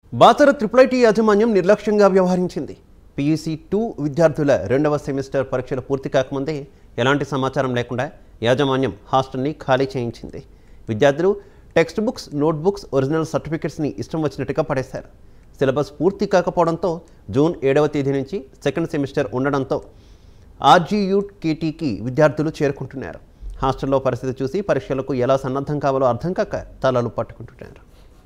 Basara triple IT యాజమాన్యం నిర్లక్ష్యంగా వ్యవహరించింది పీయూసీ టూ విద్యార్థుల రెండవ సెమిస్టర్ పరీక్షలు పూర్తి కాకముందే ఎలాంటి సమాచారం లేకుండా యాజమాన్యం హాస్టల్ని ఖాళీ చేయించింది విద్యార్థులు టెక్స్ట్ బుక్స్ నోట్బుక్స్ ఒరిజినల్ సర్టిఫికెట్స్ని ఇష్టం వచ్చినట్టుగా పడేశారు సిలబస్ పూర్తి కాకపోవడంతో జూన్ ఏడవ తేదీ నుంచి సెకండ్ సెమిస్టర్ ఉండడంతో ఆర్జీయూట్ కేటీకి విద్యార్థులు చేరుకుంటున్నారు హాస్టల్లో పరిస్థితి చూసి పరీక్షలకు ఎలా సన్నద్ధం కావాలో అర్థం కాక తలలు పట్టుకుంటున్నారు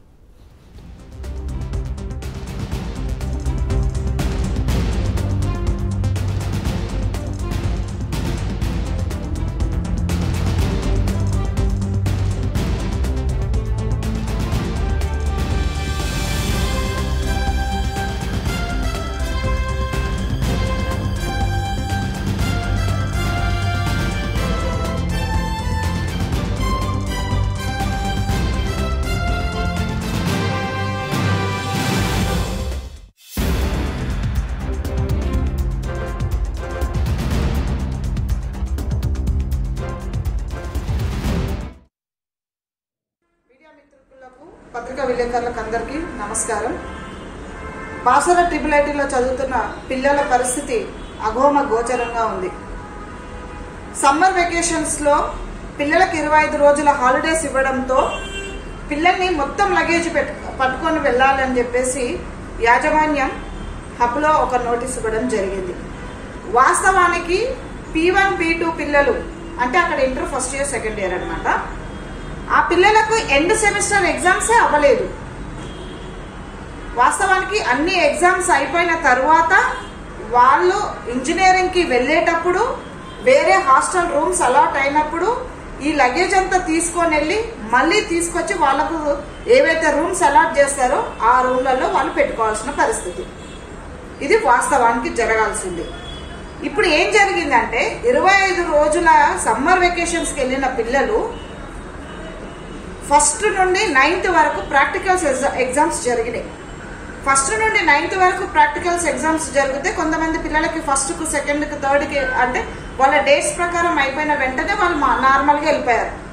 మీడియా మిత్రులకు పత్రికా విలేకరులకు అందరికీ నమస్కారం బాసర ట్రిపుల్ ఐటీలో చదువుతున్న పిల్లల పరిస్థితి అఘోమ గోచరంగా ఉంది సమ్మర్ వెకేషన్స్ లో పిల్లలకు ఇరవై ఐదు రోజుల హాలిడేస్ ఇవ్వడంతో పిల్లల్ని మొత్తం లగేజ్ పెట్టు పట్టుకొని వెళ్ళాలని చెప్పేసి యాజమాన్యం హబ్లో ఒక నోటీస్ ఇవ్వడం జరిగింది వాస్తవానికి పీ వన్ పీ టూ పిల్లలు అంటే అక్కడ inter first year second year అన్నమాట ఆ పిల్లలకు ఎండ్ సెమిస్టర్ ఎగ్జామ్సే అవ్వలేదు వాస్తవానికి అన్ని ఎగ్జామ్స్ అయిపోయిన తర్వాత వాళ్ళు ఇంజనీరింగ్ కి వెళ్ళేటప్పుడు వేరే హాస్టల్ రూమ్స్ అలాట్ అయినప్పుడు ఈ లగేజ్ అంతా తీసుకొని వెళ్ళి మళ్ళీ తీసుకొచ్చి వాళ్ళకు ఏవైతే రూమ్స్ అలాట్ చేస్తారో ఆ రూమ్లలో వాళ్ళు పెట్టుకోవాల్సిన పరిస్థితి ఇది వాస్తవానికి జరగాల్సింది ఇప్పుడు ఏం జరిగిందంటే ఇరవై ఐదు రోజుల సమ్మర్ వెకేషన్స్కి వెళ్ళిన పిల్లలు ఫస్ట్ నుండి నైన్త్ వరకు ప్రాక్టికల్స్ ఎగ్జామ్స్ జరిగినాయి ఫస్ట్ నుండి నైన్త్ వరకు ప్రాక్టికల్స్ ఎగ్జామ్స్ జరిగితే కొంతమంది పిల్లలకి ఫస్ట్కు సెకండ్కి థర్డ్కి అంటే వాళ్ళ డేట్స్ ప్రకారం అయిపోయిన వెంటనే వాళ్ళు నార్మల్గా వెళ్ళిపోయారు